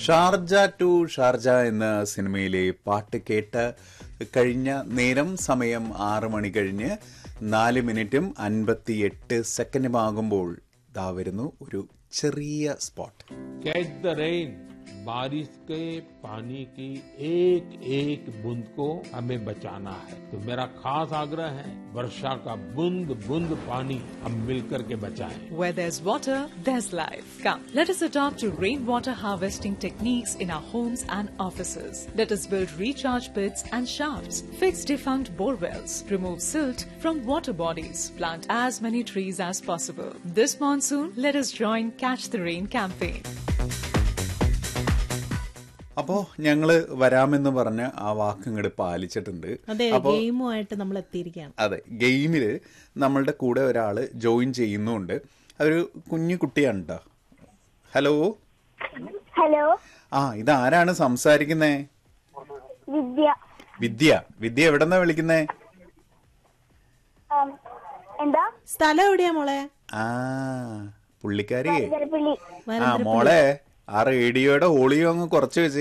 Sharjah to Sharjah എന്ന സിനിമയിലെ പാട്ട് കേട്ട് കഴിഞ്ഞ നേരം സമയം ആറ് മണി കഴിഞ്ഞ് നാല് മിനിറ്റും അൻപത്തി എട്ട് സെക്കൻഡുമാകുമ്പോൾ ദാ വരുന്നു ഒരു ചെറിയ സ്പോട്ട് कैच द रेन बारिश के पानी की एक एक बूंद को हमें बचाना है तो मेरा खास आग्रह है वर्षा का बूंद बूंद पानी हम मिलकर के बचाएं Where there's water, there's life. Come, let us adopt to rainwater harvesting techniques in our homes and offices. Let us build recharge pits and shafts, fix defunct bore wells, remove silt from water bodies, plant as many trees as possible. This monsoon, let us join Catch the Rain campaign. അപ്പോ ഞങ്ങള് വരാമെന്ന് പറഞ്ഞ ആ വാക്ക് ഇങ്ങോട്ട് പാലിച്ചിട്ടുണ്ട് അതെ അപ്പോ ഗെയിമുമായിട്ട് നമ്മൾ എത്തിയിരിക്കുകയാണ് അതെ ഗെയിമില് നമ്മളുടെ കൂടെ ഒരാള് ജോയിൻ ചെയ്യുന്നുണ്ട് അതൊരു കുഞ്ഞു കുട്ടിയാണ് ട്ടോ ഹലോ ഹലോ ആ ഇതാരാണ് സംസാരിക്കുന്നേ വിദ്യ വിദ്യ വിദ്യ എവിടെന്നാ വിളിക്കുന്നേ ആം, എന്താ സ്ഥലം എവിടെയാ മോളെ ആ പുള്ളിക്കാരി വരപ്പള്ളി ആ മോളെ ആ റേഡിയോയുടെ ഓളിയോ അങ്ങ് കുറച്ച് വെച്ചേ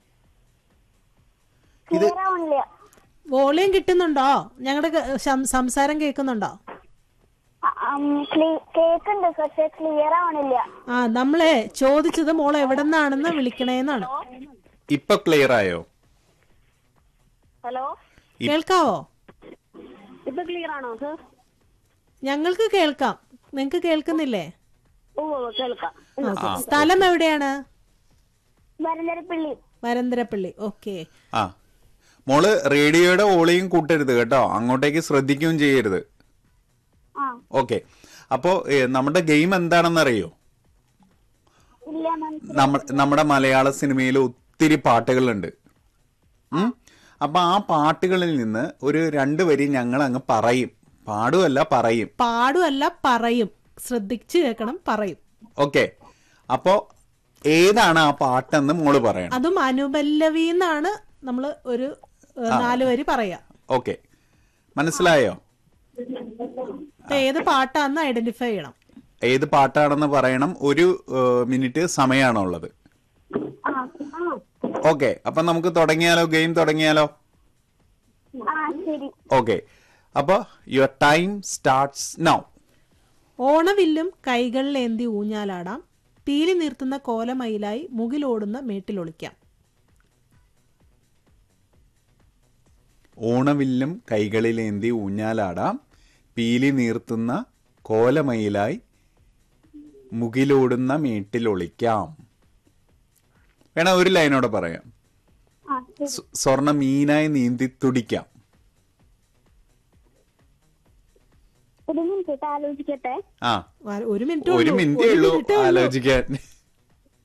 ക്ലിയർ ആവണില്ല വോളിയം കിട്ടുന്നുണ്ടോ ഞങ്ങളുടെ സംസാരം കേൾക്കുന്നുണ്ടോ ആ, ആം, ക്ലി- കേക്കുണ്ട് പക്ഷെ ക്ലിയർ ആവണില്ല ആ നമ്മളെ ചോദിച്ചത് മോൾ എവിടെ നിന്നാണെന്ന് വിളിക്കണേന്നാണ് ഇപ്പൊ ക്ലിയർ ആയോ ഹലോ ഇ- കേൾക്കാവോ ഇപ്പൊ ക്ലിയർ ആണോ സർ ഞങ്ങൾക്ക് കേൾക്കാം നിങ്ങക്ക് കേൾക്കുന്നില്ലേ ഓ കേൾക്കാം ഓക്കെ സ്ഥലം എവിടെയാണ് വരന്തരപ്പള്ളി വരന്തരപ്പള്ളി ഓക്കെ ആ മോള് റേഡിയോയുടെ ഓളിയും കൂട്ടരുത് കേട്ടോ അങ്ങോട്ടേക്ക് ശ്രദ്ധിക്കുകയും ചെയ്യരുത് ആ ഓക്കെ അപ്പോ ഏ, നമ്മുടെ ഗെയിം എന്താണെന്നറിയോ ഇല്ല മനസ്സിലായി നമ്മ നമ്മുടെ മലയാള സിനിമയിൽ ഒത്തിരി പാട്ടുകളുണ്ട് ഉം? അപ്പൊ ആ പാട്ടുകളിൽ നിന്ന് ഒരു രണ്ട് വരി ഞങ്ങൾ അങ്ങ് പറയും പാടുമല്ല പറയും പാടുമല്ല പറയും ശ്രദ്ധിച്ചു കേൾക്കണം പറയും ഓക്കെ അപ്പോ ഏതാണ് ആ പാട്ടെന്ന് മോള് പറയണം അതും അനുപല്ലവി എന്നാണ് നമ്മൾ ഒരു ഏഹ്, നാല് വരി പറയാ ഓക്കെ മനസ്സിലായോ അപ്പൊ ഏത് പാട്ടാന്ന് ഐഡന്റിഫൈ ചെയ്യണം ഏത് പാട്ടാണെന്ന് പറയണം ഒരു ഏഹ്, മിനിറ്റ് സമയമാണുള്ളത് ആ ആ ഓക്കെ അപ്പൊ നമുക്ക് തുടങ്ങിയാലോ ഗെയിം തുടങ്ങിയാലോ ആ ശരി ഓക്കെ അപ്പൊ യുവർ ടൈം സ്റ്റാർട്ട്സ് നൗ ഓണവില്ലും കൈകളിലേന്തി ഊഞ്ഞാലാടാം പീലി നിർത്തുന്ന കോലമയിലായി മുകിലോടുന്ന മേട്ടിലൊളിക്കാം ഓണവില്ലും കൈകളിലേന്തി ഊഞ്ഞാലാടാം പീലി നീർത്തുന്ന കോലമയിലായി മുകിലോടുന്ന മേട്ടിലൊളിക്കാം വേണ ഒരു ലൈനോടെ പറയാം ആ ശരി സ്വ- സ്വർണ്ണ മീനായി നീന്തി തുടിക്കാം ഒരു മിനിറ്റ് ആലോചിക്കട്ടെ ആ വ- ഒരു മിനിറ്റ് ഒരു ഉള്ളൂ. മിനിറ്റേ ഒരു ഉള്ളൂ മിനിറ്റേ ഉള്ളൂ. ആലോചിക്കാൻ